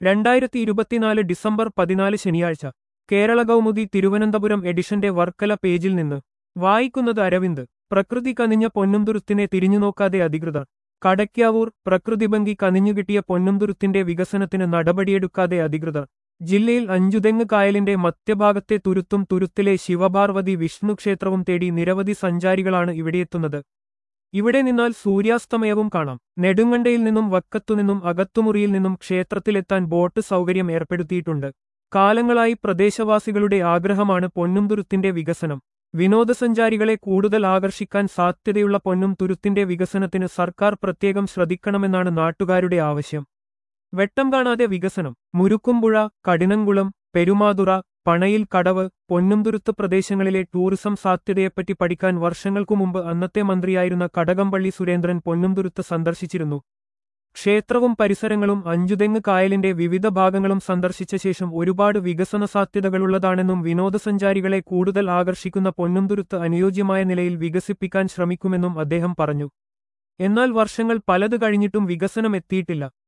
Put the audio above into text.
രണ്ടായിരത്തി ഇരുപത്തിനാല് ഡിസംബർ പതിനാല് ശനിയാഴ്ച കേരള കൗമുദി തിരുവനന്തപുരം എഡിഷന്റെ വർക്കല പേജിൽ നിന്ന് വായിക്കുന്നത് അരവിന്ദ് പ്രകൃതി കനിഞ്ഞ പൊന്നുംതുരുത്തിനെ തിരിഞ്ഞുനോക്കാതെ അധികൃതർ കടയ്ക്കാവൂർ പ്രകൃതിഭംഗി കനിഞ്ഞുകിട്ടിയ പൊന്നുംതുരുത്തിന്റെ വികസനത്തിന് നടപടിയെടുക്കാതെ അധികൃതർ ജില്ലയിൽ അഞ്ചുതെങ്ങ് കായലിന്റെ മധ്യഭാഗത്തെ തുരുത്തും തുരുത്തിലെ ശിവപാർവതി വിഷ്ണു ക്ഷേത്രവും തേടി നിരവധി സഞ്ചാരികളാണ് ഇവിടെയെത്തുന്നത് ഇവിടെ നിന്നാൽ സൂര്യാസ്തമയവും കാണാം നെടുങ്കണ്ടയിൽ നിന്നും വക്കത്തുനിന്നും അകത്തുമുറിയിൽ നിന്നും ക്ഷേത്രത്തിലെത്താൻ ബോട്ട് സൗകര്യം ഏർപ്പെടുത്തിയിട്ടുണ്ട് കാലങ്ങളായി പ്രദേശവാസികളുടെ ആഗ്രഹമാണ് പൊന്നുംതുരുത്തിന്റെ വികസനം വിനോദസഞ്ചാരികളെ കൂടുതൽ ആകർഷിക്കാൻ സാധ്യതയുള്ള പൊന്നും തുരുത്തിന്റെ വികസനത്തിന് സർക്കാർ പ്രത്യേകം ശ്രദ്ധിക്കണമെന്നാണ് നാട്ടുകാരുടെ ആവശ്യം വെട്ടം കാണാതെ വികസനം മുരുക്കുംപുഴ കടിനംകുളം പെരുമാതുറ പണയിൽ കടവ് പൊന്നുംതുരുത്ത് പ്രദേശങ്ങളിലെ ടൂറിസം സാധ്യതയെപ്പറ്റി പഠിക്കാൻ വർഷങ്ങൾക്കു മുമ്പ് അന്നത്തെ മന്ത്രിയായിരുന്ന കടകംപള്ളി സുരേന്ദ്രൻ പൊന്നുംതുരുത്ത് സന്ദർശിച്ചിരുന്നു ക്ഷേത്രവും പരിസരങ്ങളും അഞ്ചുതെങ്ങ് കായലിന്റെ വിവിധ ഭാഗങ്ങളും സന്ദർശിച്ച ശേഷം ഒരുപാട് വികസന സാധ്യതകളുള്ളതാണെന്നും വിനോദസഞ്ചാരികളെ കൂടുതൽ ആകർഷിക്കുന്ന പൊന്നുംതുരുത്ത് അനുയോജ്യമായ നിലയിൽ വികസിപ്പിക്കാൻ ശ്രമിക്കുമെന്നും അദ്ദേഹം പറഞ്ഞു എന്നാൽ വർഷങ്ങൾ പലത് കഴിഞ്ഞിട്ടും വികസനം എത്തിയിട്ടില്ല